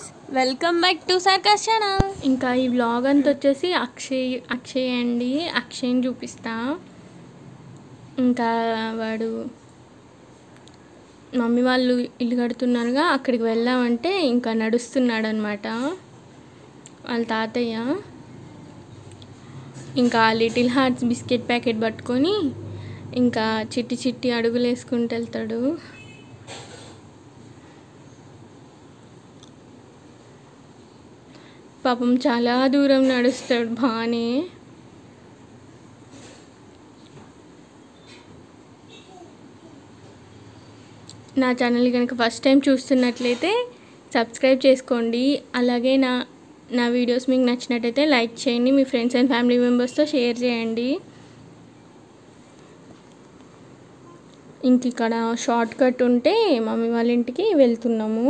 friends welcome back to circus channel ఇంకా ఈ vlog అంతా వచ్చేసి అక్షయ్ అక్షయ్ అండి అక్షయ్ని చూపిస్తా ఇంకా వాడు మమ్మీ వాళ్ళు ఇల్లు కడుతున్నారుగా అక్కడికి వెళ్దామంటే ఇంకా నడుస్తున్నాడు అనమాట వాళ్ళ తాతయ్య ఇంకా లిటిల్ హార్ట్స్ బిస్కెట్ ప్యాకెట్ పట్టుకొని ఇంకా చిట్టి చిట్టి అడుగులు వేసుకుంటూ వెళ్తాడు పాపం చాలా దూరం నడుస్తాడు బాగానే నా ఛానల్ కనుక ఫస్ట్ టైం చూస్తున్నట్లయితే సబ్స్క్రైబ్ చేసుకోండి అలాగే నా నా వీడియోస్ మీకు నచ్చినట్టయితే లైక్ చేయండి మీ ఫ్రెండ్స్ అండ్ ఫ్యామిలీ మెంబర్స్తో షేర్ చేయండి ఇంక ఇక్కడ షార్ట్ కట్ ఉంటే మమ్మీ వాళ్ళ ఇంటికి వెళ్తున్నాము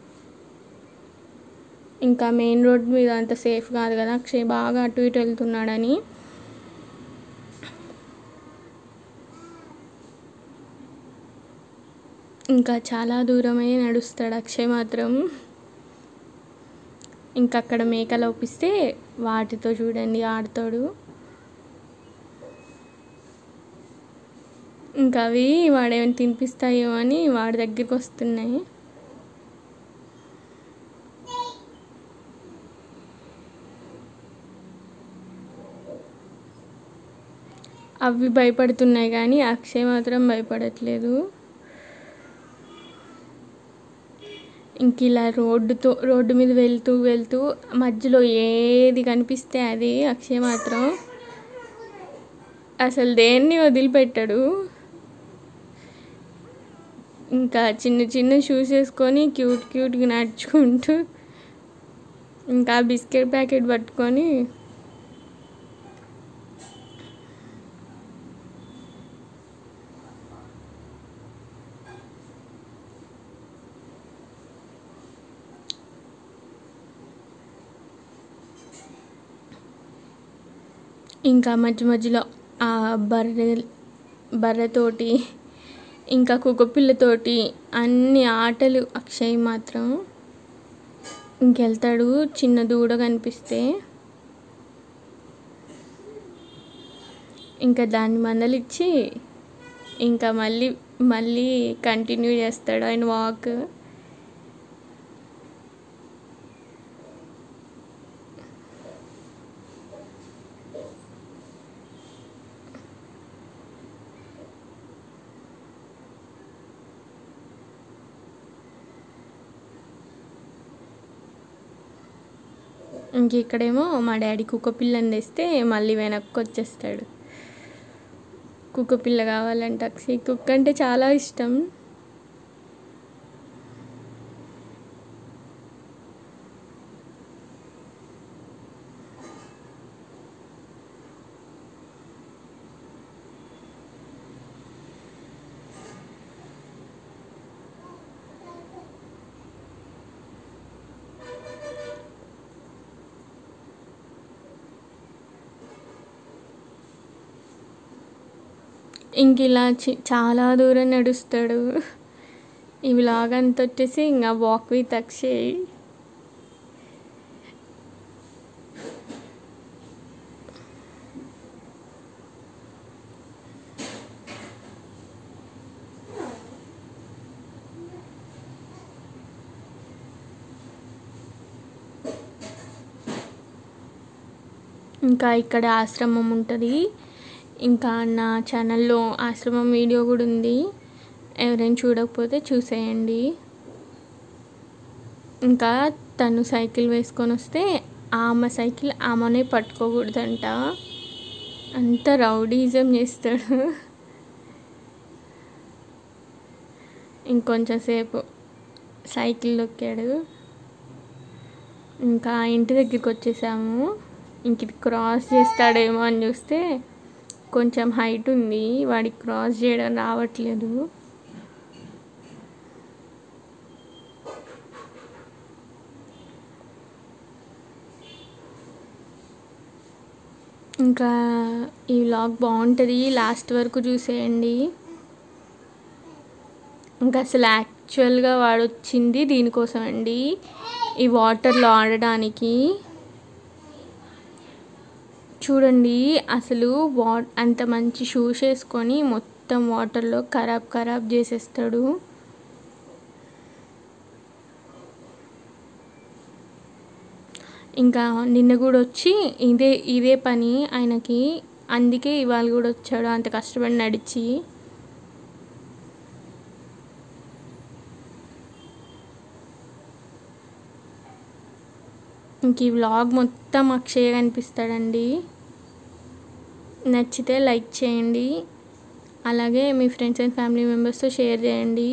ఇంకా మెయిన్ రోడ్ మీద అంత సేఫ్ కాదు కదా అక్షయ్ బాగా అటు ఇటు వెళ్తున్నాడని ఇంకా చాలా దూరమే నడుస్తాడు అక్షయ్ మాత్రం ఇంకా అక్కడ మేకలు ఒప్పిస్తే వాటితో చూడండి ఆడతాడు ఇంకా అవి వాడేమైనా తినిపిస్తాయో అని వాడి దగ్గరికి వస్తున్నాయి అవి భయపడుతున్నాయి కానీ అక్షయ్ మాత్రం భయపడట్లేదు ఇంక ఇలా రోడ్డుతో రోడ్డు మీద వెళ్తూ వెళ్తూ మధ్యలో ఏది కనిపిస్తే అది అక్షయ్ మాత్రం అసలు దేన్ని వదిలిపెట్టాడు ఇంకా చిన్న చిన్న షూస్ వేసుకొని క్యూట్ క్యూట్గా నడుచుకుంటూ ఇంకా బిస్కెట్ ప్యాకెట్ పట్టుకొని ఇంకా మధ్య మధ్యలో ఆ బర్రె బర్రెతోటి ఇంకా కుక్కపిల్లతోటి అన్ని ఆటలు అక్షయ్ మాత్రం ఇంకెళ్తాడు చిన్న దూడ కనిపిస్తే ఇంకా దాన్ని మందలిచ్చి ఇంకా మళ్ళీ మళ్ళీ కంటిన్యూ చేస్తాడు ఆయన వాక్ ఇంక ఇక్కడేమో మా డాడీ కుక్క పిల్లని తెస్తే మళ్ళీ వెనక్కి వచ్చేస్తాడు కుక్క పిల్ల కావాలంటే అక్షయ్ కుక్క అంటే చాలా ఇష్టం ఇంక ఇలా చి- చాలా దూరం నడుస్తాడు ఈ వ్లాగ్ అంతా వచ్చేసి ఇంకా వాక్ విత్ అక్షయ్ ఇంకా ఇక్కడ ఆశ్రమం ఉంటుంది ఇంకా నా ఛానల్లో ఆశ్రమం వీడియో కూడా ఉంది ఎవరైనా చూడకపోతే చూసేయండి ఇంకా తను సైకిల్ వేసుకొని వస్తే ఆమె సైకిల్ ఆమెనే పట్టుకోకూడదంట అంత రౌడీజం చేస్తాడు ఇంకొంచెం సేపు సైకిల్ దొక్కాడు ఇంకా ఇంటి దగ్గరికి వచ్చేసాము ఇంక ఇది క్రాస్ చేస్తాడేమో అని చూస్తే కొంచెం హైట్ ఉంది వాడికి క్రాస్ చేయడం రావట్లేదు ఇంకా ఈ వ్లాగ్ బాగుంటుంది లాస్ట్ వరకు చూసేయండి ఇంకా అసలు యాక్ యాక్చువల్గా వాడు వచ్చింది దీనికోసం అండి ఈ వాటర్లో ఆడడానికి చూడండి అసలు వా అంత మంచి షూస్ వేసుకొని మొత్తం వాటర్లో ఖరాబ్ ఖరాబ్ చేసేస్తాడు ఇంకా నిన్న కూడా వచ్చి ఇదే ఇదే పని ఆయనకి అందుకే ఇవాళ కూడా వచ్చాడు అంత కష్టపడి నడిచి ఇంక ఈ వ్లాగ్ మొత్తం అక్షయ కనిపిస్తాడండి నచ్చితే లైక్ చేయండి అలాగే మీ ఫ్రెండ్స్ అండ్ ఫ్యామిలీ మెంబర్స్తో షేర్ చేయండి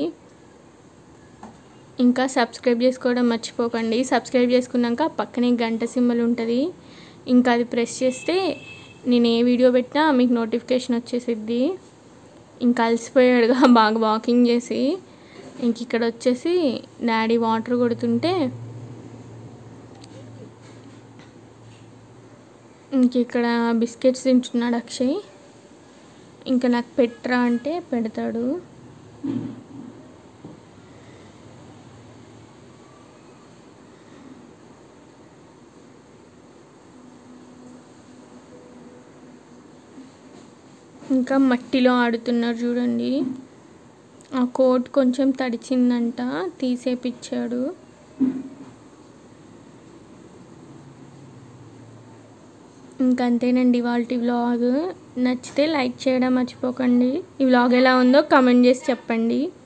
ఇంకా సబ్స్క్రైబ్ చేసుకోవడం మర్చిపోకండి సబ్స్క్రైబ్ చేసుకున్నాక పక్కనే గంట సింబల్ ఉంటుంది ఇంకా అది ప్రెస్ చేస్తే నేను ఏ వీడియో పెట్టినా మీకు నోటిఫికేషన్ వచ్చేసిద్ది ఇంకా అలసిపోయాడుగా బాగా వాకింగ్ చేసి ఇంక ఇక్కడ వచ్చేసి డాడీ వాటర్ కొడుతుంటే ఇంక ఇక్కడ బిస్కెట్స్ తింటున్నాడు అక్షయ్ ఇంకా నాకు పెట్టరా అంటే పెడతాడు ఇంకా మట్టిలో ఆడుతున్నారు చూడండి ఆ కోట్ కొంచెం తడిచిందంట తీసేపిచ్చాడు ఇంకంతేనండి వాళ్ళ వ్లాగ్ నచ్చితే లైక్ చేయడం మర్చిపోకండి ఈ వ్లాగ్ ఎలా ఉందో కమెంట్ చేసి చెప్పండి